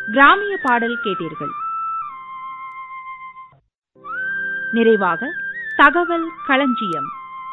கிராமிய பாடல் கேட்டீர்கள் நிறைவாக தகவல் களஞ்சியம்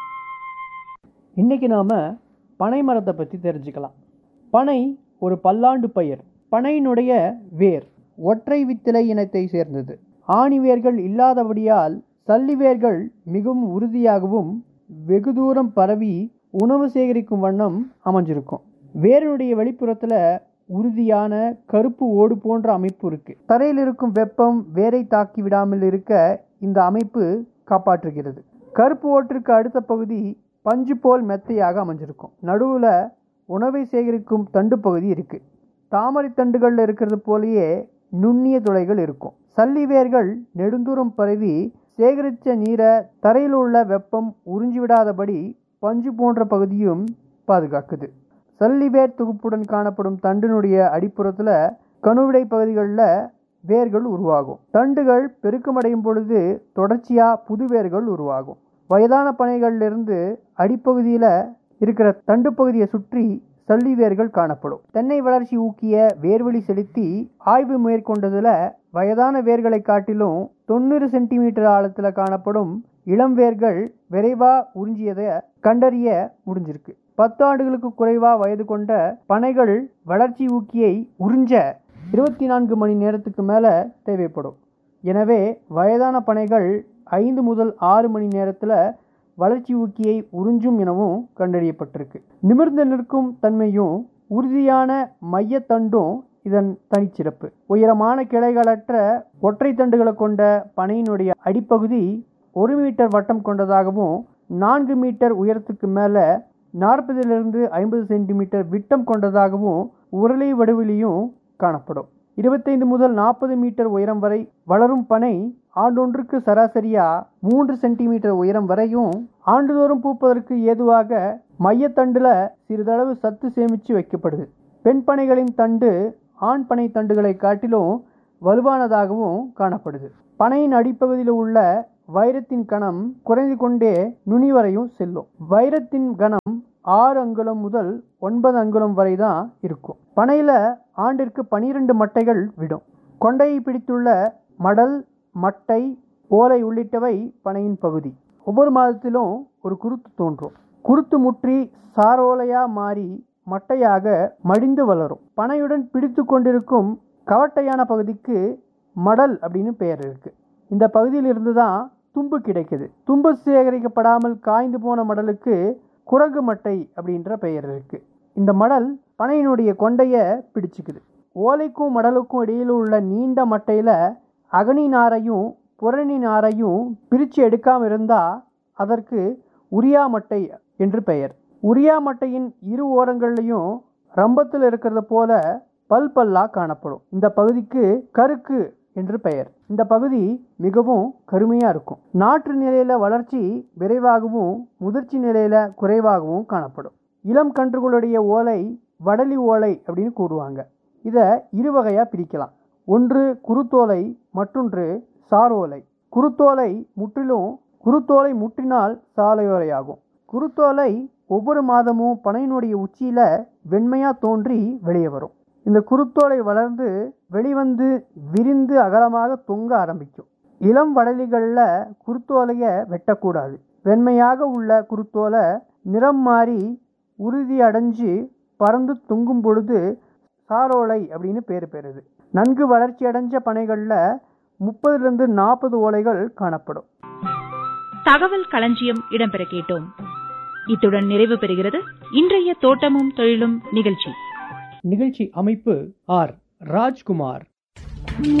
இன்னைக்கு நாம பனை மரத்தை பற்றி தெரிஞ்சுக்கலாம் பனை ஒரு பல்லாண்டு பயிர் பனையினுடைய வேர் ஒற்றை வித்திலை இனத்தை சேர்ந்தது ஆணி வேர்கள் இல்லாதபடியால் சல்லி வேர்கள் மிகவும் உறுதியாகவும் வெகு தூரம் பரவி உணவு சேகரிக்கும் வண்ணம் அமைஞ்சிருக்கும் வேரினுடைய வெளிப்புறத்தில் உறுதியான கருப்பு ஓடு போன்ற அமைப்பு இருக்கு தரையில் இருக்கும் வெப்பம் வேரை தாக்கி விடாமல் இருக்க இந்த அமைப்பு காப்பாற்றுகிறது கருப்பு ஓட்டிற்கு அடுத்த பகுதி பஞ்சு போல் மெத்தையாக அமைஞ்சிருக்கும் நடுவில் உணவை சேகரிக்கும் தண்டு பகுதி இருக்கு தாமரை தண்டுகளில் இருக்கிறது போலயே நுண்ணிய துளைகள் இருக்கும் சல்லி வேர்கள் நெடுந்தூரம் பரவி சேகரித்த நீரை தரையில் உள்ள வெப்பம் உறிஞ்சிவிடாதபடி பஞ்சு போன்ற பகுதியும் பாதுகாக்குது சல்லிவேர் தொகுப்புடன் காணப்படும் தண்டினுடைய அடிப்புறத்தில் கணுவிடை பகுதிகளில் வேர்கள் உருவாகும் தண்டுகள் பெருக்கமடையும் பொழுது தொடர்ச்சியாக புது வேர்கள் உருவாகும் வயதான பனைகளிலிருந்து அடிப்பகுதியில் இருக்கிற தண்டு பகுதியை சுற்றி சல்லி வேர்கள் காணப்படும் தென்னை வளர்ச்சி ஊக்கிய வேர்வெளி செலுத்தி ஆய்வு மேற்கொண்டதில் வயதான வேர்களை காட்டிலும் தொண்ணூறு சென்டிமீட்டர் ஆழத்தில் காணப்படும் இளம் வேர்கள் விரைவாக உறிஞ்சியதை கண்டறிய முடிஞ்சிருக்கு பத்து ஆண்டுகளுக்கு குறைவாக வயது கொண்ட பனைகள் வளர்ச்சி ஊக்கியை உறிஞ்ச இருபத்தி நான்கு மணி நேரத்துக்கு மேலே தேவைப்படும் எனவே வயதான பனைகள் ஐந்து முதல் ஆறு மணி நேரத்தில் வளர்ச்சி ஊக்கியை உறிஞ்சும் எனவும் கண்டறியப்பட்டிருக்கு நிமிர்ந்து நிற்கும் தன்மையும் உறுதியான மையத்தண்டும் இதன் தனிச்சிறப்பு உயரமான கிளைகளற்ற ஒற்றை தண்டுகளை கொண்ட பனையினுடைய அடிப்பகுதி ஒரு மீட்டர் வட்டம் கொண்டதாகவும் நான்கு மீட்டர் உயரத்துக்கு மேலே நாற்பதிலிருந்து ஐம்பது சென்டிமீட்டர் விட்டம் கொண்டதாகவும் உருளை வடிவிலையும் காணப்படும் இருபத்தைந்து முதல் நாற்பது மீட்டர் உயரம் வரை வளரும் பனை ஆண்டொன்றுக்கு சராசரியா மூன்று சென்டிமீட்டர் உயரம் வரையும் ஆண்டுதோறும் பூப்பதற்கு ஏதுவாக மையத்தண்டுல சிறிதளவு சத்து சேமித்து வைக்கப்படுது பெண் பனைகளின் தண்டு ஆண் பனை தண்டுகளை காட்டிலும் வலுவானதாகவும் காணப்படுது பனையின் அடிப்பகுதியில் உள்ள வைரத்தின் கணம் குறைந்து கொண்டே நுனி வரையும் செல்லும் வைரத்தின் கணம் ஆறு அங்குலம் முதல் ஒன்பது அங்குலம் வரை தான் இருக்கும் பனையில ஆண்டிற்கு பனிரெண்டு மட்டைகள் விடும் கொண்டையை பிடித்துள்ள மடல் மட்டை ஓலை உள்ளிட்டவை பனையின் பகுதி ஒவ்வொரு மாதத்திலும் ஒரு குருத்து தோன்றும் குருத்து முற்றி சாரோலையா மாறி மட்டையாக மடிந்து வளரும் பனையுடன் பிடித்து கொண்டிருக்கும் கவட்டையான பகுதிக்கு மடல் அப்படின்னு பெயர் இருக்கு இந்த பகுதியில் இருந்து தான் தும்பு கிடைக்குது தும்பு சேகரிக்கப்படாமல் காய்ந்து போன மடலுக்கு குரங்கு மட்டை அப்படின்ற பெயர் இருக்கு இந்த மடல் பனையினுடைய கொண்டைய பிடிச்சுக்குது ஓலைக்கும் மடலுக்கும் இடையில் உள்ள நீண்ட மட்டையில் அகனி நாரையும் புரணி நாரையும் பிரித்து எடுக்காமல் இருந்தால் அதற்கு உரியா மட்டை என்று பெயர் உரியா மட்டையின் இரு ஓரங்கள்லையும் ரம்பத்தில் இருக்கிறது போல பல் பல்லாக காணப்படும் இந்த பகுதிக்கு கருக்கு என்று பெயர் இந்த பகுதி மிகவும் கருமையாக இருக்கும் நாற்று நிலையில் வளர்ச்சி விரைவாகவும் முதிர்ச்சி நிலையில் குறைவாகவும் காணப்படும் இளம் கன்றுகளுடைய ஓலை வடலி ஓலை அப்படின்னு கூடுவாங்க இதை இரு வகையாக பிரிக்கலாம் ஒன்று குருத்தோலை மற்றொன்று சாரோலை குருத்தோலை முற்றிலும் குருத்தோலை முற்றினால் சாலையோலையாகும் குருத்தோலை ஒவ்வொரு மாதமும் பனையினுடைய உச்சியில் வெண்மையாக தோன்றி வெளியே வரும் இந்த குருத்தோலை வளர்ந்து வெளிவந்து விரிந்து அகலமாக தொங்க ஆரம்பிக்கும் இளம் வடலிகளில் குருத்தோலையை வெட்டக்கூடாது வெண்மையாக உள்ள குருத்தோலை நிறம் மாறி உறுதி அடைஞ்சு பறந்து தொங்கும் பொழுது சாரோலை அப்படின்னு பேர் பெறுது நன்கு வளர்ச்சி அடைஞ்ச பனைகளில் முப்பதுலேருந்து நாற்பது ஓலைகள் காணப்படும் தகவல் களஞ்சியம் இடம்பெற கேட்டோம் இத்துடன் நிறைவு பெறுகிறது இன்றைய தோட்டமும் தொழிலும் நிகழ்ச்சி நிகழ்ச்சி அமைப்பு ஆர் ராஜ்குமார்